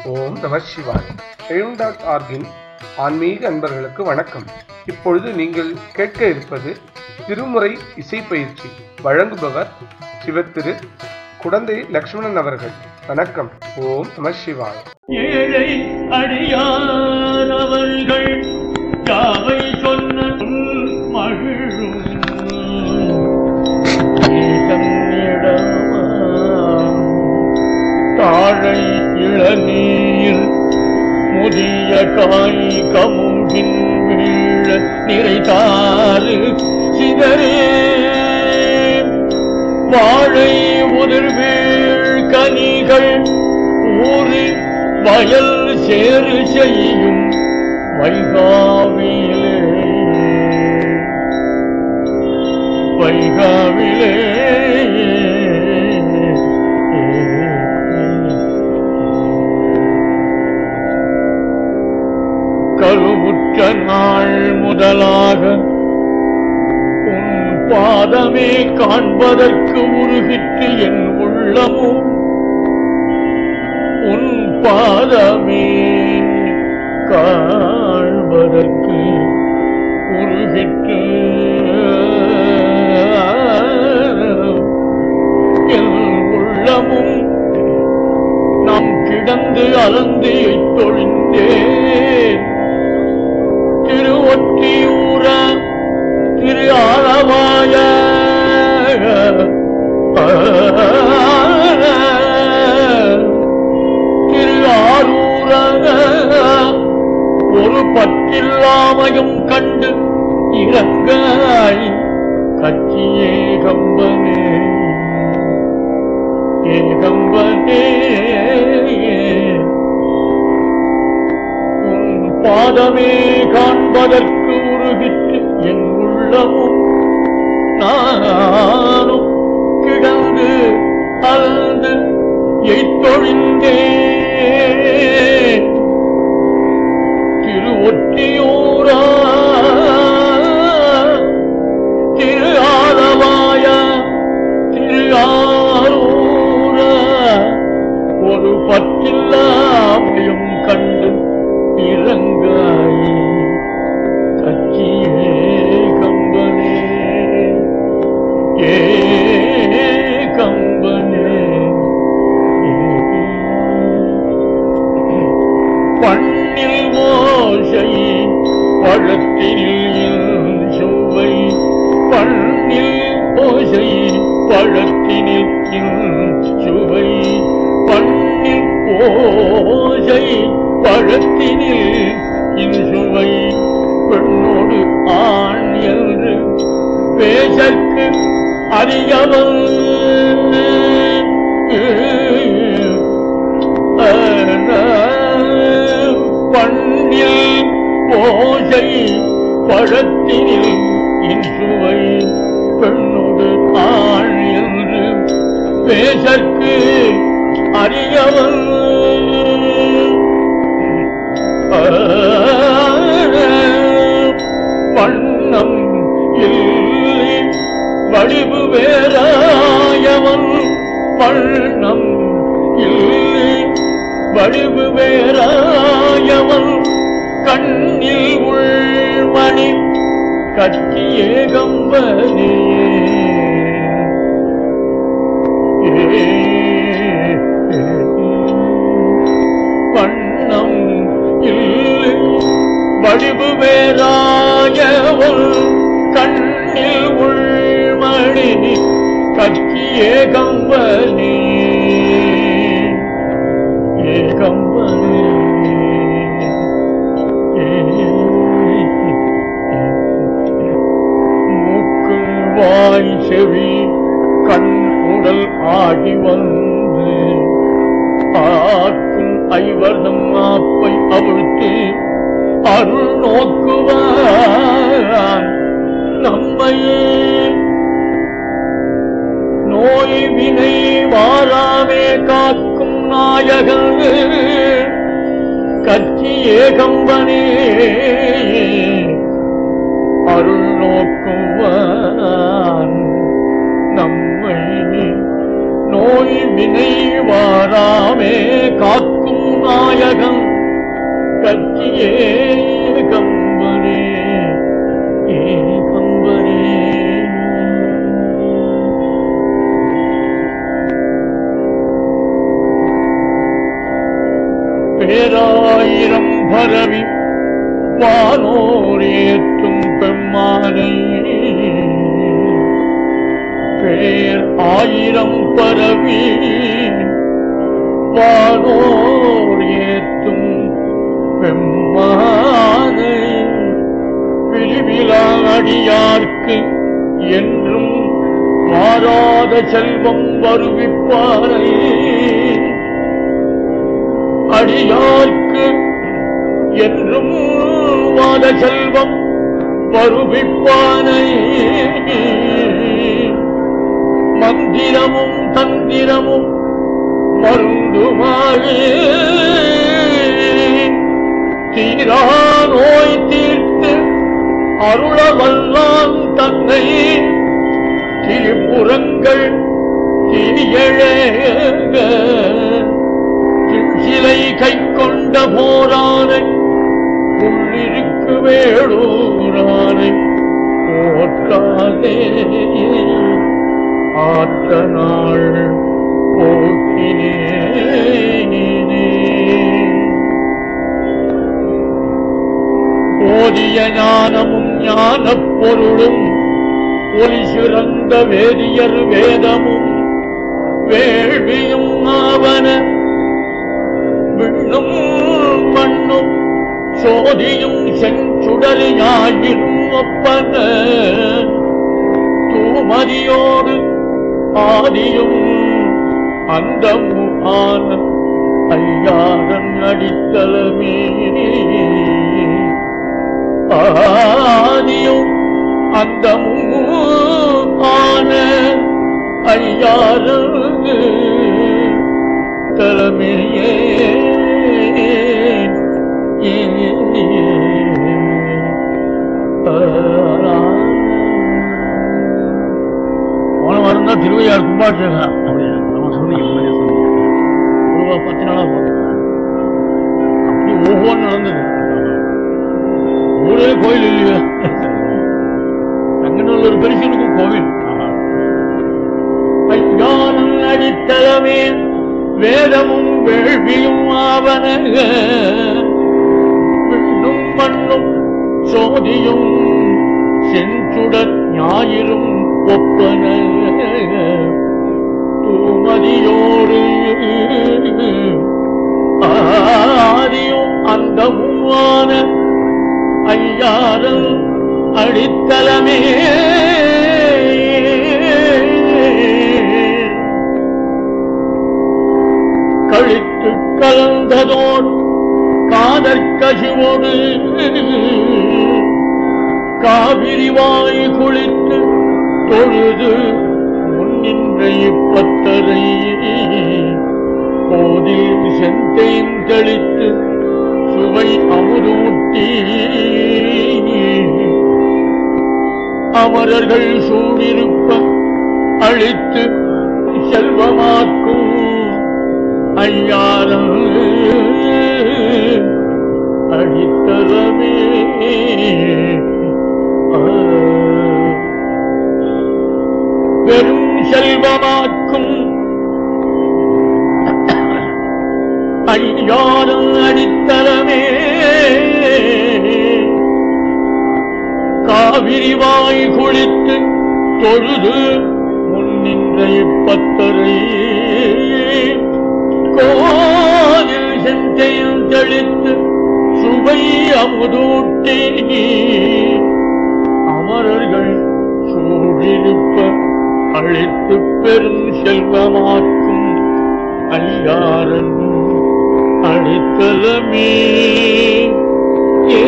ஓம் நம சிவாய் எழும் டாட் ஆர்கின் ஆன்மீக அன்பர்களுக்கு வணக்கம் இப்பொழுது நீங்கள் கேட்க இருப்பது திருமுறை இசை பயிற்சி வழங்குபவர் சிவத்திரு குடந்தை லக்ஷ்மணன் அவர்கள் வணக்கம் ஓம் நம சிவாய் ஏழை அடியானவர்கள் யாவை சொன்ன உள் மகிழும் ஏகமிடமா தாழை இளநீர் முதிய காய் கமுகின் வீழ நிறைதாறு சிதறே வாழை உதிர்வீழ் கனிகள் ஊறி வயல் சேறு செய்யும் வைகாவிலே வைகாவிலே கருவுற்ற நாள் முதலாக உன் பாதமே காண்பதற்கு உருகிற்று என் உள்ளமும் உன் பாதமே காண்பதற்கு உருகிற்று என் உள்ளமும் நாம் கிடந்து அலந்து தொழிந்தேன் திருவொற்றியூர திரு ஆளவாய திரு ஆரூர ஒரு பற்றில்லாமையும் கண்டு இறங்காய் கட்சியே கம்பனே ஏகம்பனே உன் பாதமே காண்பதற்கு உருகிற்று என் உள்ளமும் நானும் கிடந்து அழுந்து எய்த்தொழிந்தே திருவொற்றியூரா திரு ஆலவாய திரு ஆரூர ஒரு பற்றில்லாமையும் கண்டு இறங்காய் கட்சியே கம்பனே ஏ கம்பனே பண்ணில் ஓசை பழத்தினில் சுவை பண்ணில் ஓசை பழத்தினில் சுவை பண்ணில் ஓசை பழத்தினில் இன்சுவை பெண்ணோடு ஆண் என்று பேசற்கு அறியவன் பண்ணில் ஓசை பழத்தினில் இன்சுவை பெண்ணோடு ஆண் என்று பேசற்கு அறியவன் வண்ணம் இல்லை வடிவு வேறாயவன் வண்ணம் இல்லை வடிவு வேறாயவன் கண்ணில் உள்மணி கட்சியே கம்பனே வண்ணம் இல்லை வடிவு வேறாயவள் கண்ணில் உள்மணி கட்சியே கம்பனே ஏகம்பனே மூக்கு வாய் செவி கண் உடல் ஆகி வந்து பார்க்கும் ஐவர்தம் ஆப்பை அவிழ்த்து அருள் நோக்குவான் நம்மையே நோய் வினை வாராமே காக்கும் நாயகன் கட்சி ஏகம்பனே அருள் நோக்குவான் நம்மை நோய் வினை வாராமே காக்கும் நாய பேராயிரம் பரவி வானோர் ஏற்றும் பெம்மானை பேர் ஆயிரம் பரவி வானோர் ஏற்றும் பெம்மானை விழிவிலா அடியார்க்கு என்றும் மாறாத செல்வம் வருவிப்பாரை அடியார்க்கு என்றும் வாத செல்வம் வருவிப்பானை மந்திரமும் தந்திரமும் மருந்துமாவே தீரா நோய் தீர்த்து அருள வல்லான் தன்னை திரிபுறங்கள் தீயழ சிலை கை கொண்ட போரானை உள்ளிருக்கு வேளூரானை போற்றாதே ஆற்ற நாள் போக்கினே போதிய ஞானமும் ஞானப் பொருளும் ஒளி சிறந்த வேதியர் வேதமும் வேள்வியும் ஆவன விண்ணும் மண்ணும் சோதியும் செஞ்சுடலியாயிரும் ஒப்பன தூமதியோடு ஆதியும் அந்தமும் ஆன ஐயாரன் அடித்தலமே ஆதியும் அந்தமும் ஆன ஐயாரன் தலைமையே போன வாரம் தான் திருவையார் கும்பாபிஷேகம் அப்படியா நம்ம சொன்னீங்க முன்னாடியே சொன்னீங்க ஒரு வா- பத்து நாளா போகுது அப்படி ஒவ்வொன்று நடந்தது ஊரே கோயில் இல்லையா தங்கநல்லூர் பெருசனுக்கும் கோவில் ஐயானன் அடித்தளமே வேதமும் வேள்வியும் ஆவன விண்ணும் மண்ணும் சோதியும் செஞ்சுடர் ஞாயிறும் ஒப்பன தூமதியோடு ஆதியும் அந்தமுமான ஐயாரல் அடித்தளமே கழித்து கலந்ததோர் காதற்கசிவோடு காவிரி வாய் குளித்து தொழுது முன்னின்ற இப்பத்தரை கோதில் செந்தேன் தெளித்து சுவை அமுதூட்டி அமரர்கள் சூழிருப்ப அழித்து செல்வமாக்கும் ஐயாரம் அடித்தரமே பெரும் செல்வமாக்கும் ஐயாரம் அடித்தரமே காவிரி வாய் குளித்து தொழுது முன்னின்ற இப்பத்தரை கோயில் செஞ்சையில் தெளித்து சுவை அமுதூட்டி அமரர்கள் சூழிருப்ப அழித்து பெரும் செல்வமாக்கும் ஐயாரன் அடித்தலமே ஏ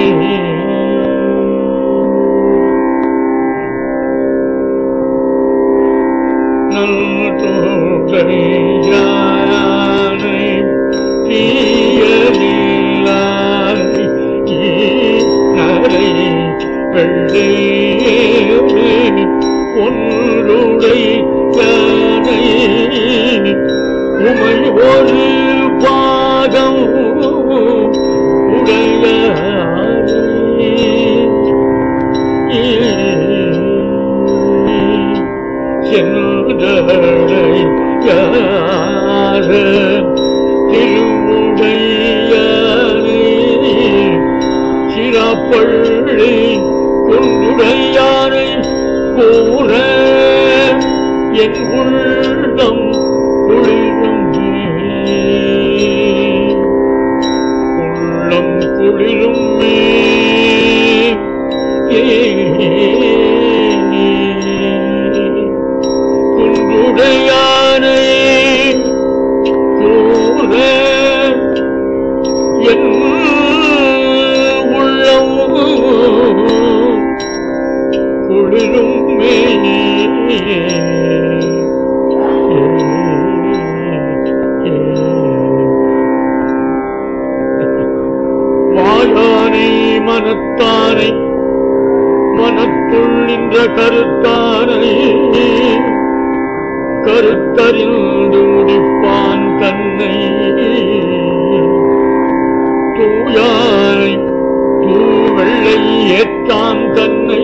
நல்தோகையானை தீயலில்லாய் நரை வெள்ளேறு ஒன்றுடை யானை உமை ஒரு பாகம் உடைய கூற என் உள்ளம் குளிரும் உள்ளம் குளிரும் குன்றுடையானே கூற என் உள்ளம் குளிரும் வாயானை மனத்தானை மனத்துள் நின்ற கருத்தானை கருத்தறிந்து முடிப்பான் தன்னை தூயானை தூவெள்ளை ஏற்றான் தன்னை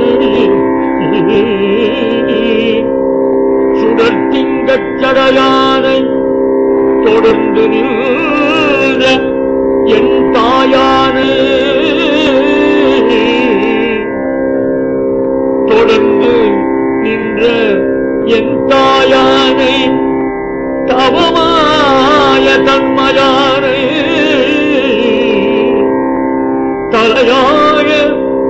சுடர்த்திங்கச் சடையானை தொடர்ந்து நின்ற என் தாயானே தொடர்ந்து நின்ற என் தாயானை தவமாய தன்மயானை தலையாய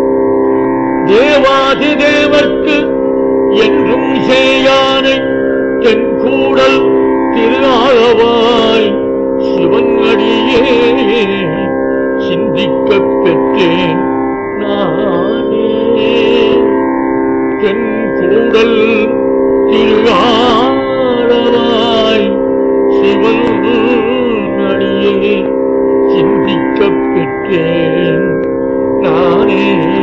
தேவாதி தேவர்க்கு என்றும் சேயானை தென் கூடல் திருநாளவாய் சிவன் அடியே சிந்திக்கப் பெற்றேன் நானே தென் கூடல் திருவாரவாய் சிவன் அடியே சிந்திக்கப் பெற்றேன் நானே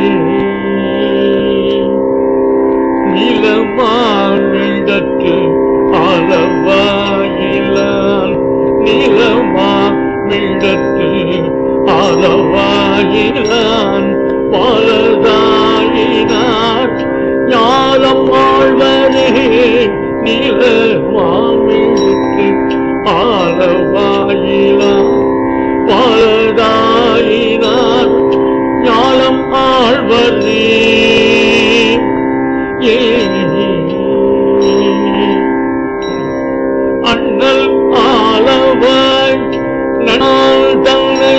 நீலமாண்டற்று ஆலவாயிலான் நீலமா மிண்டத்து ஆலவாயிலான் பாலதாயினார் ஞாலம் ஆழ்வரே நீல மாமிழுத்து ஆலவாயிலான் பாலதாயினார் ஞாலம் ஆழ்வரே ஏ அண்ணல் ஆலவாய் நனால் தன்னை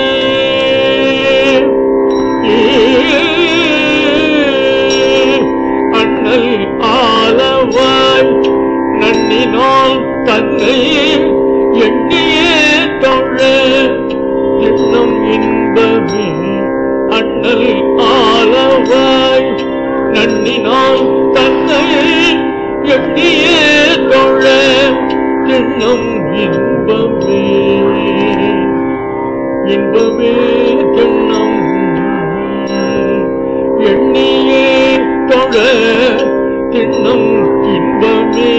அண்ணல் ஆலவாய் நன்னினால் தன்னை எண்ணியே தொழ எண்ணம் இன்பமே அண்ணல் ஆலவாய் நன்னினால் தன்னை எண்ணியே தொழ எண்ணம் இன்பமே இன்பமே திண்ணம் எண்ணியே தொழ திண்ணம் இன்பமே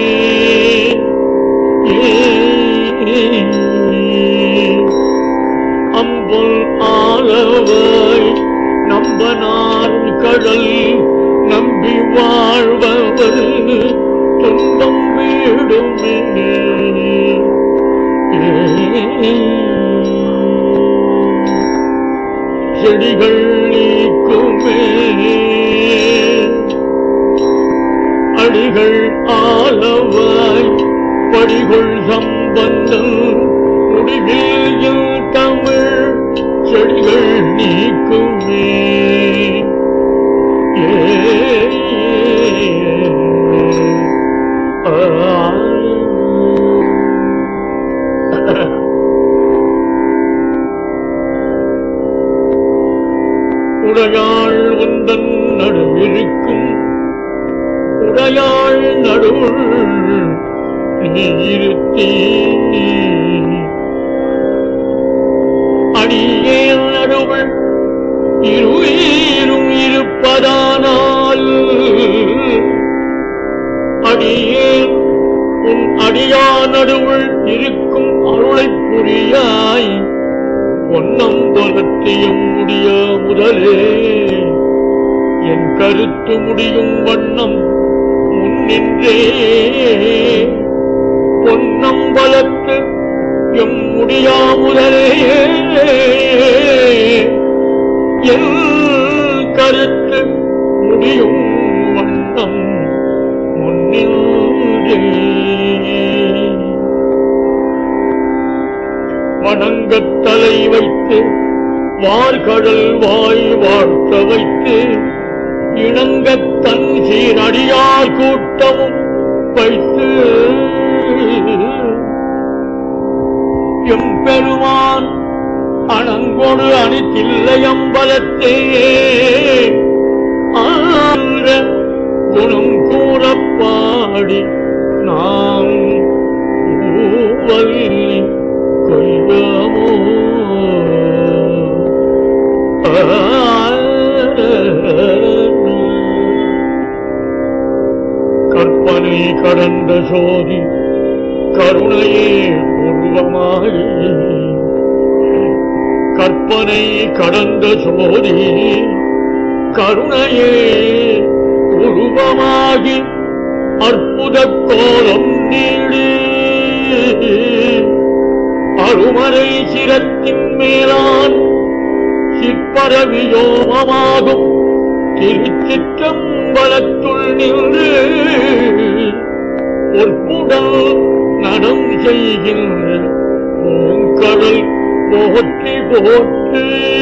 அம்புல் ஆளவாய் நம்பனான் கடல் நம்பி வாழ்பவர் துன்பம் வீடுமே செடிகள் நீக்குமே அடிகள் ஆலவாய் படிகள் சம்பந்தம் முடிவில் என் தமிழ் செடிகள் நீக்குமே உடையாள் உந்தன் நடுவிருக்கும் உடையாள் நடுவுள் நீ இருத்தி அடியே நடுவுள் இருவீரும் இருப்பதானால் அடியே உன் அடியா நடுவுள் இருக்கும் அருளைப் புரியாய் பொன்னம் தொலத்தியும் முடிய முதலே என் கருத்து முடியும் வண்ணம் முன்னின்றே பொன்னம் பலத்து எம் முடியா முதலே என் கருத்து முடியும் கூட்டம் முன்னின்றே வணங்கத் தலை வைத்து வார்கடல் வாய் வாழ்த்த வைத்து இணங்கத் தன் சீரடியார் கூட்டமும் வைத்து எம்பெருமான் அணங்கொடு அணித்தில்லையம்பலத்தே ஆன்ற குணம் கூறப் பாடி நாம் ஊவல்லி கொய்யாமோ கற்பனை கடந்த சோதி கருணையே உருவமாகி கற்பனை கடந்த சோதி கருணையே உருவமாகி அற்புத கோலம் நீடு அருமறை சிரத்தின் மேலான் சிற்பரவியோமமாகும் திருச்சிற்றம்பலத்துள் நின்று பொற்புடல் நடம் செய்கின்ற பூங்கடல் போற்றி போற்று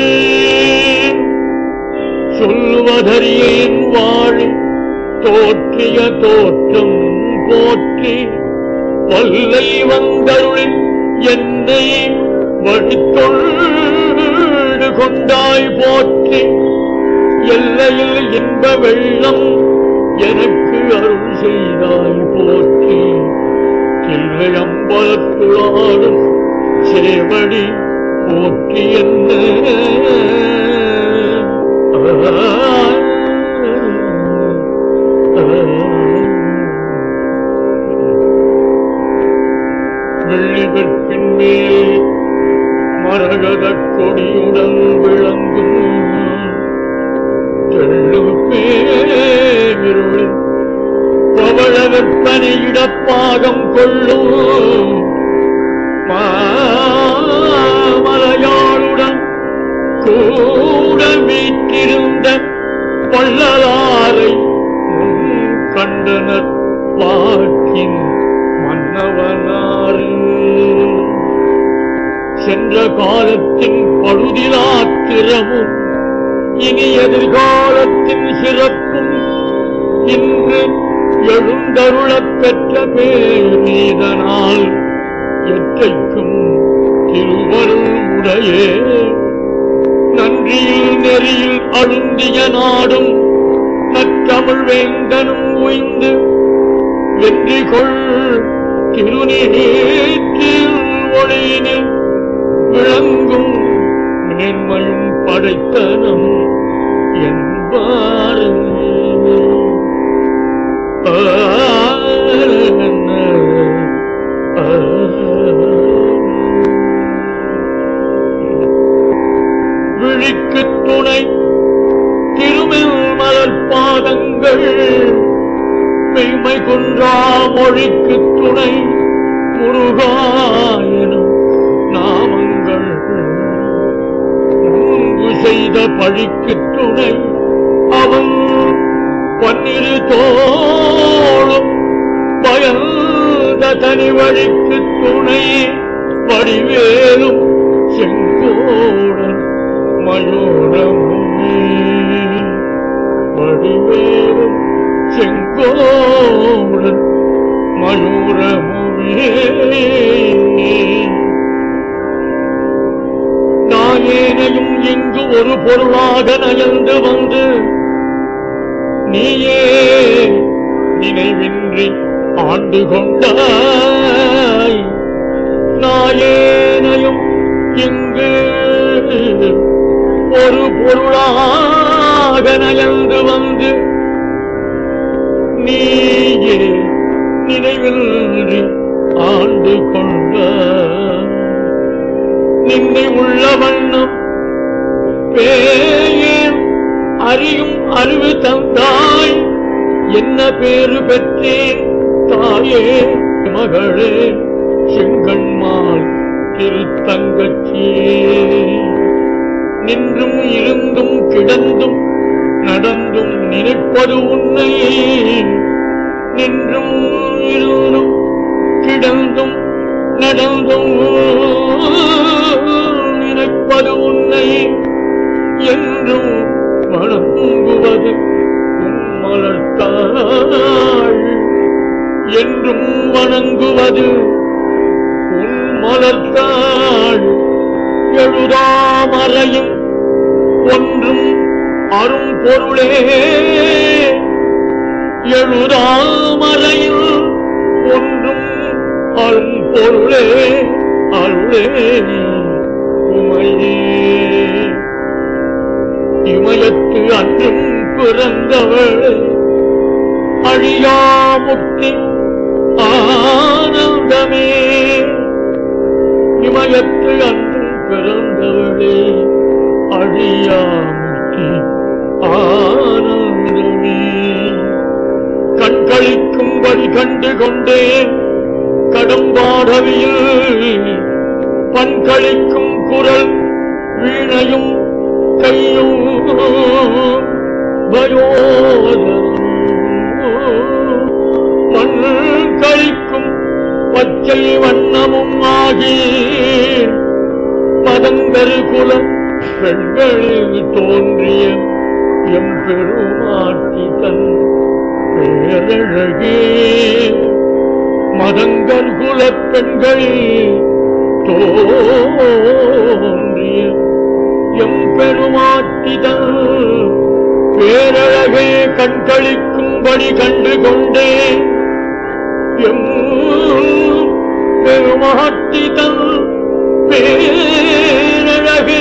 சொல்வதறியேன் வாழி தோற்றிய தோற்றம் போற்றி வல்லை வந்தருளில் என்னை வழித்தொழு கொண்டாய் போற்றி எல்லையில் இன்ப வெள்ளம் எனக்கு அருள் செய்தாய் போற்றி தில்லையம்பலத்துளாடும் சேவடி போற்றி என்ன வெள்ளிகற்பின் மேல் மரகதக் கொடியுடன் விளங்கும் தெள்ளு பேருள் பவள விற்பனை இடப்பாகம் கொள்ளும் மாமலையாளுடன் கூட வீற்றிருந்த பள்ளலாரை முன் கண்டனர் வாக்கின் மன்னவனாறு சென்ற காலத்தின் பழுதிலாத்திரமும் இனி எதிர்காலத்தின் சிறப்பும் இன்று எழுந்தருளப் பெற்ற பேரீதனால் எற்றைக்கும் திருவருள் உடையே நன்றியில் நெறியில் அழுந்திய நாடும் நற்றமிழ் வேந்தனும் உய்ந்து வெற்றி கொள் திருநீற்றில் ஒளியினில் விளங்கும் மேன்மையும் படைத்தனம் என்பார் விழிக்கு துணை திருமில் மலர் பாதங்கள் மெய்மை குன்றா மொழிக்கு துணை முருகாயனும் நாமங்கள் முன்பு செய்த பழிக்கு துணை அவன் பன்னிரு தோளும் பயந்த தனி வழிக்கு துணை வடிவேலும் செங்கோடன் மயூரமுமே வடிவேலும் செங்கோடன் மயூரமுமே நாயேனையும் இங்கு ஒரு பொருளாக நயந்து வந்து நீயே நினைவின்றி ஆண்டு கொண்டாய் நாயேனையும் இங்கு ஒரு பொருளாக நயந்து வந்து நீயே நினைவின்றி ஆண்டு கொண்டாய் நின்னை உள்ள வண்ணம் பேயேன் அறியும் அறிவு தந்தாய் என்ன பேரு பெற்றேன் தாயே மகளே செங்கண்மாள் திருத்தங்கச்சியே நின்றும் இருந்தும் கிடந்தும் நடந்தும் நினைப்பது உன்னை நின்றும் இருந்தும் கிடந்தும் நடந்தும் நினைப்பது உன்னை என்றும் வணங்குவது உன் மலர்த்தாள் என்றும் வணங்குவது உன் மலர்த்தாள் எழுதாமறையும் ஒன்றும் அரும் பொருளே எழுதாமறையில் ஒன்றும் அரும் பொருளே அருளே உமையே இமயத்து அன்றும் பிறந்தவளே அழியாமுக்தி ஆனந்தமே இமயத்து அன்றும் பிறந்தவளே அழியாமுக்தி ஆனந்தமே கண்களிக்கும்படி கண்டு கொண்டேன் கடம்பாடவியில் பண்களிக்கும் குரல் வீணையும் கையும் பயோதரம் மண் கழிக்கும் பச்சை வண்ணமும் ஆகி மதங்கரு குல பெண்களில் தோன்றிய எம் பெருமாட்டி தன் பேரழகே மதங்கர் குல பெண்களில் தோன்றிய எம் பெருமாட்டிதன் பேரழகே கண்களிக்கும்படி கண்டு கொண்டேன் எம் பெருமாட்டிதன் பேரழகே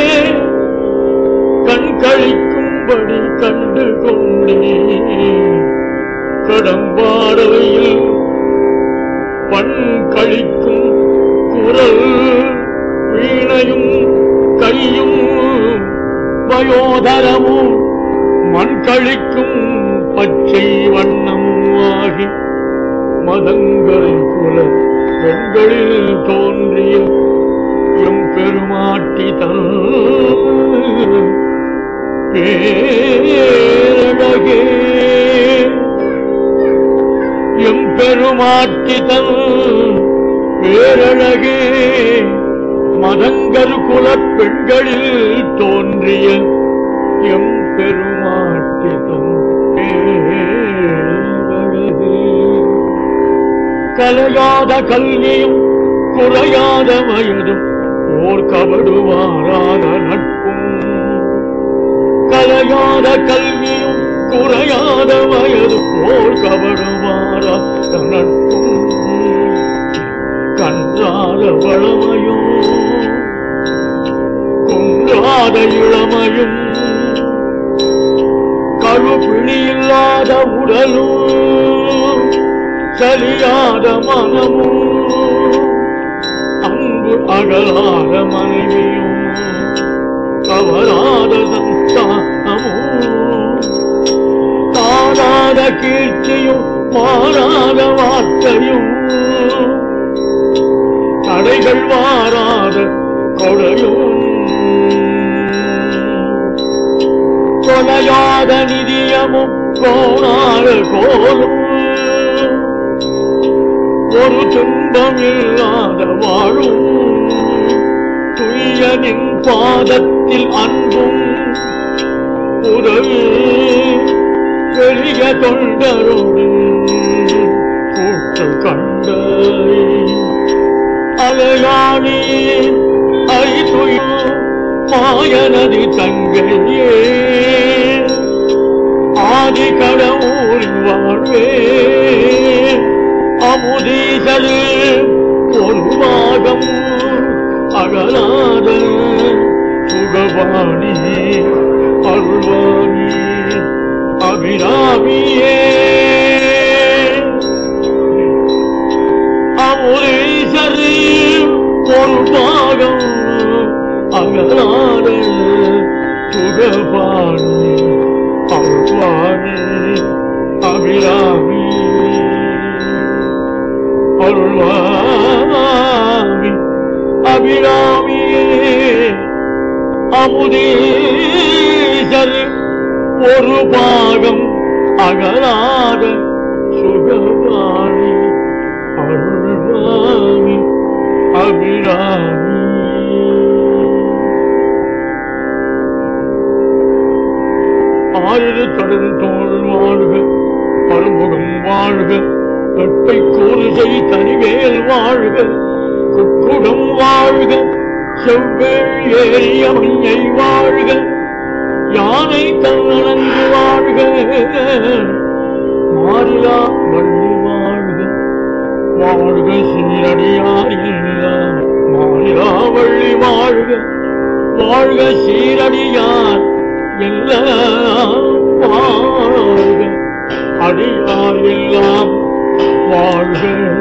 கண்களிக்கும்படி கண்டு கொண்டேன் கடம்பாடவையில் பண் கழிக்கும் குரல் வீணையும் கையும் வயோதரமும் மண் கழிக்கும் பச்சை வண்ணமும் ஆகி மதங்கள் குல பெண்களில் தோன்றிய எம் பெருமாட்டி தன் பேரழகே எம் பெருமாட்டி தன் பேரழகே மதங்கர் குலப் பெண்களில் தோன்றிய எம் பெருமாட்டி தன் பேரழகே கலையாத கல்வியும் குறையாத வயதும் ஓர் கபடுவாராத நட்பும் கலையாத கல்வியும் குறையாத வயதும் ஓர் கபடுவாராத நட்பும் கன்றாத வளமையும் குன்றாத இளமையும் கழுப்பிணியில்லாத உடலும் சரியாத மனமும் அன்பு அகலாத மனைவியும் தவறாத சந்தானமும் தானாத கீர்த்தியும் மாறாத வார்த்தையும் தடைகள் வாராத கொடையும் கொலையாத நிதியமும் கோணாத கோலும் ஒரு துன்பம் இல்லாத வாழும் துயனின் பாதத்தில் அன்பும் உதவி பெரிய தொண்டரோடு கூட்டு கண்ட அலையாணி ஐதுயோ மாயனதி தங்கையே ஆதி கடவுளின் வாழ்வே அமுதீசரு ஒரு பாகம் அகலாத சுகவாணி அருள்வாணி அபிராமியே அமுதீசரு ஒரு பாகம் அகலாத சுகவாணி அருள்வாணி அபிராமி அருள்வாமி அபிராமியே அமுதீசர் ஒரு பாகம் அகலாத சுகவாணி அருள்வாமி அபிராமி ஆயிரு தடுந்தோள் வாழ்க அருமுகம் வாழ்க கட்டை கூறுசை தனிவேல் வாழ்க குக்குடம் வாழ்க செவ்வேள் ஏறிய மஞ்சை வாழ்க யானை தன்னலங்கு வாழ்க மாறிலா வள்ளி வாழ்க வாழ்க சீரடியார் எல்லாம் மாறிலா வள்ளி வாழ்க வாழ்க சீரடியார் எல்லாம் வாழ்க அடியார் எல்லாம் வாழ்க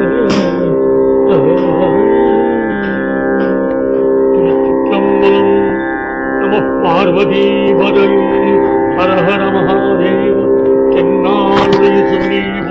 திருச்சிற்றம்பலம் நம பார்வதி பதையும் ஹர ஹர மகாதேவ தென்னாளுடைய சொல்லி